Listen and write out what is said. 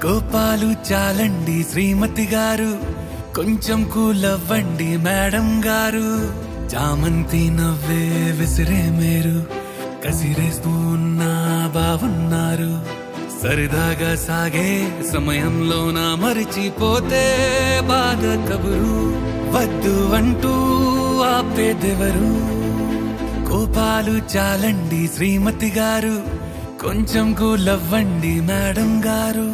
కోపాలు చాలండి శ్రీమతి గారు కొంచెం కూలవ్వండి మేడం గారు చామంతి నవ్వే విసిరే మేరు కసిరేస్తూ ఉన్నా బాగున్నారు సరదాగా సాగే సమయంలో నా మరిచిపోతే బాధ కబురు వద్దు అంటూ ఆపేదెవరు కోపాలు చాలండి శ్రీమతి గారు కొంచెం కూలవ్వండి మేడం గారు